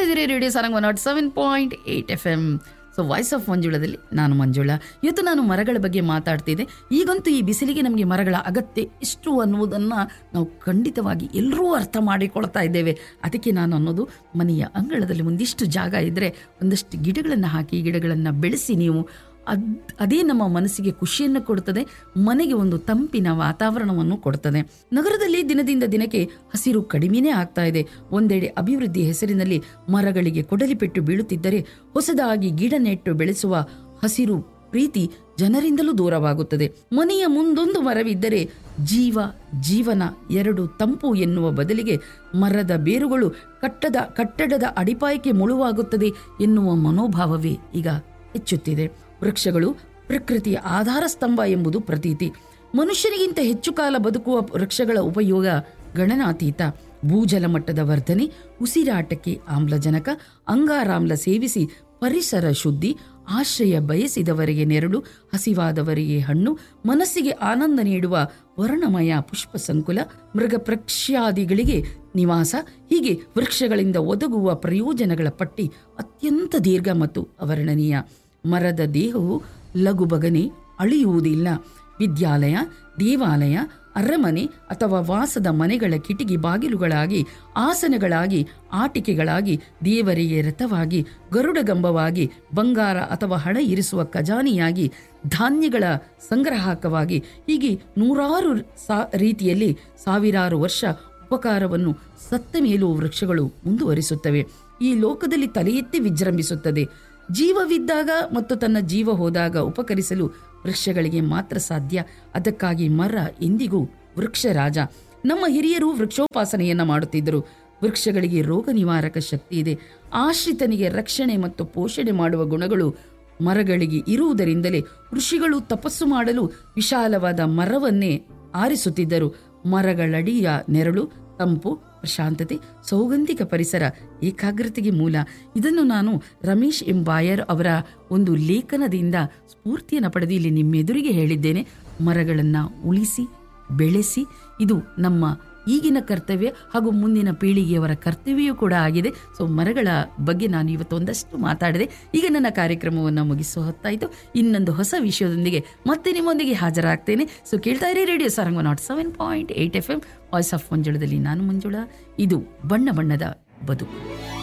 ಇದ್ದೀರಿ radio Sarang one nought seven point eight F M so voice of ಮಂಜುಳದಲ್ಲಿ ನಾನು ಮಂಜುಳ ಇವತ್ತು ನಾನು ಮರಗಳ ಬಗ್ಗೆ ಮಾತಾಡ್ತಿದ್ದೆ ಈಗಂತೂ ಈ ಬಿಸಿಲಿಗೆ ನಮಗೆ ಮರಗಳ ಅಗತ್ಯ ಎಷ್ಟು ಅನ್ನುವುದನ್ನು ನಾವು ಖಂಡಿತವಾಗಿ ಎಲ್ಲರೂ ಅರ್ಥ ಮಾಡಿಕೊಳ್ತಾ ಇದ್ದೇವೆ ಅದಕ್ಕೆ ನಾನು ಅನ್ನೋದು ಮನೆಯ ಅಂಗಳದಲ್ಲಿ ಒಂದಿಷ್ಟು ಜಾಗ ಇದ್ದರೆ ಒಂದಷ್ಟು ಗಿಡಗಳನ್ನು ಹಾಕಿ ಗಿಡಗಳನ್ನು ಬೆಳೆಸಿ ನೀವು ಅದ್ ಅದೇ ನಮ್ಮ ಮನಸ್ಸಿಗೆ ಖುಷಿಯನ್ನು ಕೊಡುತ್ತದೆ ಮನೆಗೆ ಒಂದು ತಂಪಿನ ವಾತಾವರಣವನ್ನು ಕೊಡುತ್ತದೆ ನಗರದಲ್ಲಿ ದಿನದಿಂದ ದಿನಕ್ಕೆ ಹಸಿರು ಕಡಿಮೆನೇ ಆಗ್ತಾ ಇದೆ ಒಂದೆಡೆ ಅಭಿವೃದ್ಧಿ ಹೆಸರಿನಲ್ಲಿ ಮರಗಳಿಗೆ ಕೊಡಲಿಪೆಟ್ಟು ಬೀಳುತ್ತಿದ್ದರೆ ಹೊಸದಾಗಿ ಗಿಡ ನೆಟ್ಟು ಬೆಳೆಸುವ ಹಸಿರು ಪ್ರೀತಿ ಜನರಿಂದಲೂ ದೂರವಾಗುತ್ತದೆ ಮನೆಯ ಮುಂದೊಂದು ಮರವಿದ್ದರೆ ಜೀವ ಜೀವನ ಎರಡು ತಂಪು ಎನ್ನುವ ಬದಲಿಗೆ ಮರದ ಬೇರುಗಳು ಕಟ್ಟದ ಕಟ್ಟಡದ ಅಡಿಪಾಯಕ್ಕೆ ಮುಳುವಾಗುತ್ತದೆ ಎನ್ನುವ ಮನೋಭಾವವೇ ಈಗ ಹೆಚ್ಚುತ್ತಿದೆ ವೃಕ್ಷಗಳು ಪ್ರಕೃತಿಯ ಆಧಾರ ಸ್ತಂಭ ಎಂಬುದು ಪ್ರತೀತಿ ಮನುಷ್ಯನಿಗಿಂತ ಹೆಚ್ಚು ಕಾಲ ಬದುಕುವ ವೃಕ್ಷಗಳ ಉಪಯೋಗ ಗಣನಾತೀತ ಭೂಜಲ ಮಟ್ಟದ ವರ್ಧನೆ ಉಸಿರಾಟಕ್ಕೆ ಆಮ್ಲಜನಕ ಅಂಗಾರಾಮ್ಲ ಸೇವಿಸಿ ಪರಿಸರ ಶುದ್ಧಿ ಆಶ್ರಯ ಬಯಸಿದವರಿಗೆ ನೆರಳು ಹಸಿವಾದವರಿಗೆ ಹಣ್ಣು ಮನಸ್ಸಿಗೆ ಆನಂದ ನೀಡುವ ವರ್ಣಮಯ ಪುಷ್ಪ ಸಂಕುಲ ಮೃಗ ಪ್ರಕ್ಷ್ಯಾದಿಗಳಿಗೆ ನಿವಾಸ ಹೀಗೆ ವೃಕ್ಷಗಳಿಂದ ಒದಗುವ ಪ್ರಯೋಜನಗಳ ಪಟ್ಟಿ ಅತ್ಯಂತ ದೀರ್ಘ ಮತ್ತು ಅವರ್ಣನೀಯ ಮರದ ದೇಹವು ಲಘುಬಗನೆ ಅಳಿಯುವುದಿಲ್ಲ ವಿದ್ಯಾಲಯ ದೇವಾಲಯ ಅರಮನೆ ಅಥವಾ ವಾಸದ ಮನೆಗಳ ಕಿಟಿಕಿ ಬಾಗಿಲುಗಳಾಗಿ ಆಸನಗಳಾಗಿ ಆಟಿಕೆಗಳಾಗಿ ದೇವರಿಗೆ ರಥವಾಗಿ ಗರುಡಗಂಬವಾಗಿ ಬಂಗಾರ ಅಥವಾ ಹಣ ಇರಿಸುವ ಖಜಾನಿಯಾಗಿ ಧಾನ್ಯಗಳ ಸಂಗ್ರಾಹಕವಾಗಿ ಹೀಗೆ ನೂರಾರು ಸಾ ರೀತಿಯಲ್ಲಿ ಸಾವಿರಾರು ವರ್ಷ ಉಪಕಾರವನ್ನು ಸತ್ತ ಮೇಲೂ ವೃಕ್ಷಗಳು ಮುಂದುವರಿಸುತ್ತವೆ ಈ ಲೋಕದಲ್ಲಿ ತಲೆ ಎತ್ತಿ ವಿಜೃಂಭಿಸುತ್ತದೆ ಜೀವವಿದ್ದಾಗ ಮತ್ತು ತನ್ನ ಜೀವ ಹೋದಾಗ ಉಪಕರಿಸಲು ವೃಕ್ಷಗಳಿಗೆ ಮಾತ್ರ ಸಾಧ್ಯ ಅದಕ್ಕಾಗಿ ಮರ ಎಂದಿಗೂ ವೃಕ್ಷ ರಾಜ ನಮ್ಮ ಹಿರಿಯರು ವೃಕ್ಷೋಪಾಸನೆಯನ್ನ ಮಾಡುತ್ತಿದ್ದರು ವೃಕ್ಷಗಳಿಗೆ ರೋಗ ನಿವಾರಕ ಶಕ್ತಿ ಇದೆ ಆಶ್ರಿತನಿಗೆ ರಕ್ಷಣೆ ಮತ್ತು ಪೋಷಣೆ ಮಾಡುವ ಗುಣಗಳು ಮರಗಳಿಗೆ ಇರುವುದರಿಂದಲೇ ಋಷಿಗಳು ತಪಸ್ಸು ಮಾಡಲು ವಿಶಾಲವಾದ ಮರವನ್ನೇ ಆರಿಸುತ್ತಿದ್ದರು ಮರಗಳಡಿಯ ನೆರಳು ತಂಪು ಪ್ರಶಾಂತತೆ ಸೌಗಂಧಿಕ ಪರಿಸರ ಏಕಾಗ್ರತೆಗೆ ಮೂಲ ಇದನ್ನು ನಾನು ರಮೇಶ್ ಎಂಬಾಯರ್ ಅವರ ಒಂದು ಲೇಖನದಿಂದ ಸ್ಫೂರ್ತಿಯನ್ನು ಪಡೆದು ಇಲ್ಲಿ ನಿಮ್ಮೆದುರಿಗೆ ಹೇಳಿದ್ದೇನೆ ಮರಗಳನ್ನು ಉಳಿಸಿ ಬೆಳೆಸಿ ಇದು ನಮ್ಮ ಈಗಿನ ಕರ್ತವ್ಯ ಹಾಗೂ ಮುಂದಿನ ಪೀಳಿಗೆಯವರ ಕರ್ತವ್ಯವೂ ಕೂಡ ಆಗಿದೆ ಸೊ ಮರಗಳ ಬಗ್ಗೆ ನಾನು ಇವತ್ತು ಒಂದಷ್ಟು ಮಾತಾಡಿದೆ ಈಗ ನನ್ನ ಕಾರ್ಯಕ್ರಮವನ್ನು ಮುಗಿಸೋ ಹೊತ್ತಾಯಿತು ಇನ್ನೊಂದು ಹೊಸ ವಿಷಯದೊಂದಿಗೆ ಮತ್ತೆ ನಿಮ್ಮೊಂದಿಗೆ ಹಾಜರಾಗ್ತೇನೆ ಸೊ ಕೇಳ್ತಾ ಇರಿ radio Saranga nought seven point eight F M voice of ಮಂಜುಳದಲ್ಲಿ ನಾನು ಮಂಜುಳ ಇದು ಬಣ್ಣ ಬಣ್ಣದ ಬದುಕು